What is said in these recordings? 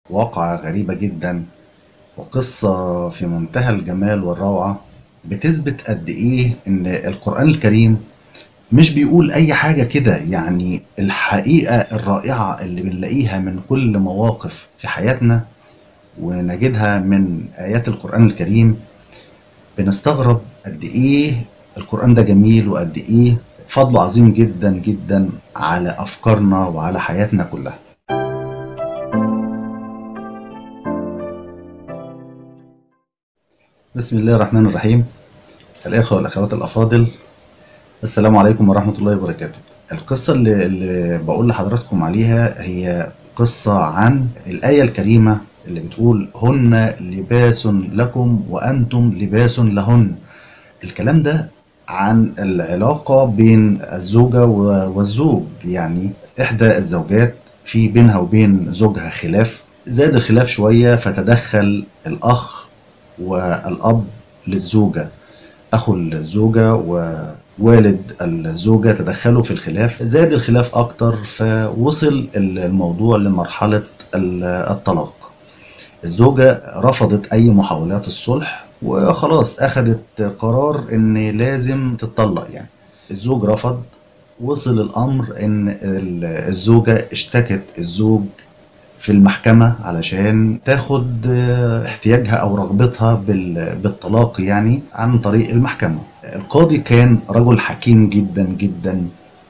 واقعة غريبة جدا وقصة في منتهى الجمال والروعة بتثبت قد إيه إن القرآن الكريم مش بيقول أي حاجة كده يعني الحقيقة الرائعة اللي بنلاقيها من كل مواقف في حياتنا ونجدها من آيات القرآن الكريم بنستغرب قد إيه القرآن ده جميل وقد إيه فضله عظيم جدا جدا على أفكارنا وعلى حياتنا كلها بسم الله الرحمن الرحيم الإخوة والأخوات الأفاضل السلام عليكم ورحمة الله وبركاته القصة اللي, اللي بقول لحضراتكم عليها هي قصة عن الآية الكريمة اللي بتقول هن لباس لكم وأنتم لباس لهن الكلام ده عن العلاقة بين الزوجة والزوج يعني إحدى الزوجات في بينها وبين زوجها خلاف زاد الخلاف شوية فتدخل الأخ والأب للزوجة أخو الزوجة ووالد الزوجة تدخلوا في الخلاف زاد الخلاف أكتر فوصل الموضوع لمرحلة الطلاق الزوجة رفضت أي محاولات الصلح وخلاص أخدت قرار إن لازم تتطلق يعني الزوج رفض وصل الأمر إن الزوجة اشتكت الزوج في المحكمة علشان تاخد احتياجها أو رغبتها بالطلاق يعني عن طريق المحكمة القاضي كان رجل حكيم جدا جدا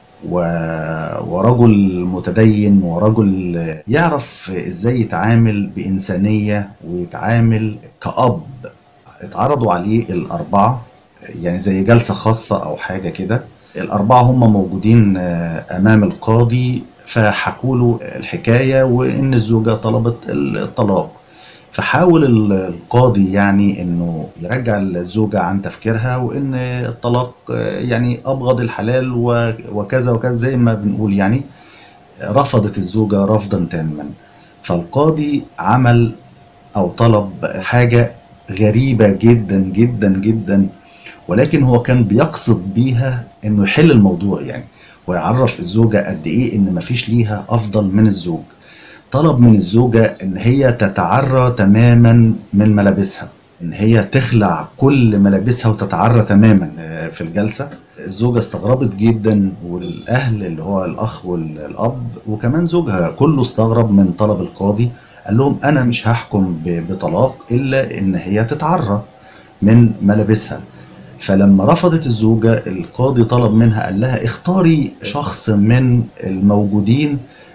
ورجل متدين ورجل يعرف ازاي يتعامل بإنسانية ويتعامل كأب اتعرضوا عليه الأربعة يعني زي جلسة خاصة أو حاجة كده الأربعة هم موجودين أمام القاضي فحكوا له الحكاية وإن الزوجة طلبت الطلاق فحاول القاضي يعني إنه يرجع الزوجة عن تفكيرها وإن الطلاق يعني أبغض الحلال وكذا وكذا زي ما بنقول يعني رفضت الزوجة رفضا تاما فالقاضي عمل أو طلب حاجة غريبة جدا جدا جدا ولكن هو كان بيقصد بيها انه يحل الموضوع يعني ويعرف الزوجة قد ايه ان مفيش ليها افضل من الزوج طلب من الزوجة ان هي تتعرى تماما من ملابسها ان هي تخلع كل ملابسها وتتعرى تماما في الجلسة الزوجة استغربت جدا والاهل اللي هو الاخ والاب وكمان زوجها كله استغرب من طلب القاضي قال لهم انا مش هحكم بطلاق الا ان هي تتعرى من ملابسها فلما رفضت الزوجة القاضي طلب منها قال لها اختاري شخص من الموجودين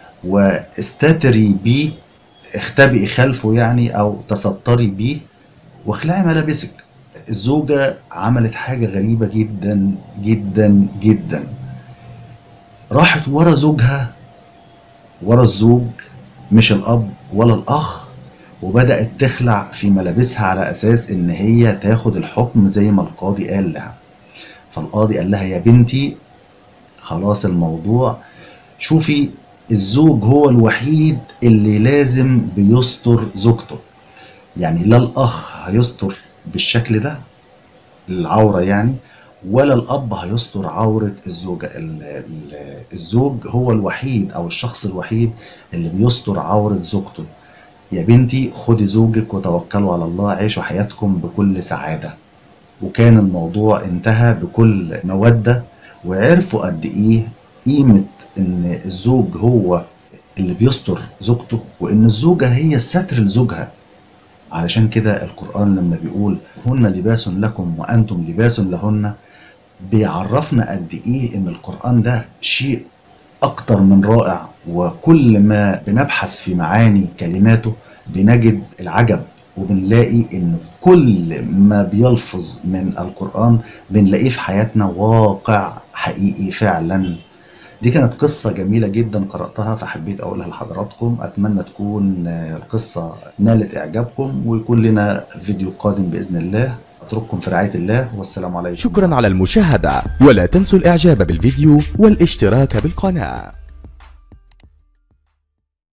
واستتري بيه اختبئي خلفه يعني او تستري بيه واخلعي ملابسك الزوجة عملت حاجة غريبة جدا جدا جدا راحت ورا زوجها ورا الزوج مش الاب ولا الاخ وبدأت تخلع في ملابسها على أساس إن هي تاخد الحكم زي ما القاضي قال لها فالقاضي قال لها يا بنتي خلاص الموضوع شوفي الزوج هو الوحيد اللي لازم بيستر زوجته يعني لا الأخ هيستر بالشكل ده العورة يعني ولا الأب هيستر عورة الزوجة الزوج هو الوحيد أو الشخص الوحيد اللي بيستر عورة زوجته يا بنتي خدي زوجك وتوكلوا على الله عيشوا حياتكم بكل سعادة وكان الموضوع انتهى بكل مودة وعرفوا قد ايه قيمة ان الزوج هو اللي بيستر زوجته وان الزوجة هي الستر لزوجها علشان كده القرآن لما بيقول هن لباس لكم وأنتم لباس لهن بيعرفنا قد ايه ان القرآن ده شيء أكتر من رائع وكل ما بنبحث في معاني كلماته بنجد العجب وبنلاقي ان كل ما بيلفظ من القرآن بنلاقيه في حياتنا واقع حقيقي فعلا دي كانت قصة جميلة جدا قرأتها فحبيت أقولها لحضراتكم أتمنى تكون القصة نالت إعجابكم ويكون لنا فيديو قادم بإذن الله أترككم في رعاية الله والسلام عليكم شكرا على المشاهدة ولا تنسوا الإعجاب بالفيديو والاشتراك بالقناة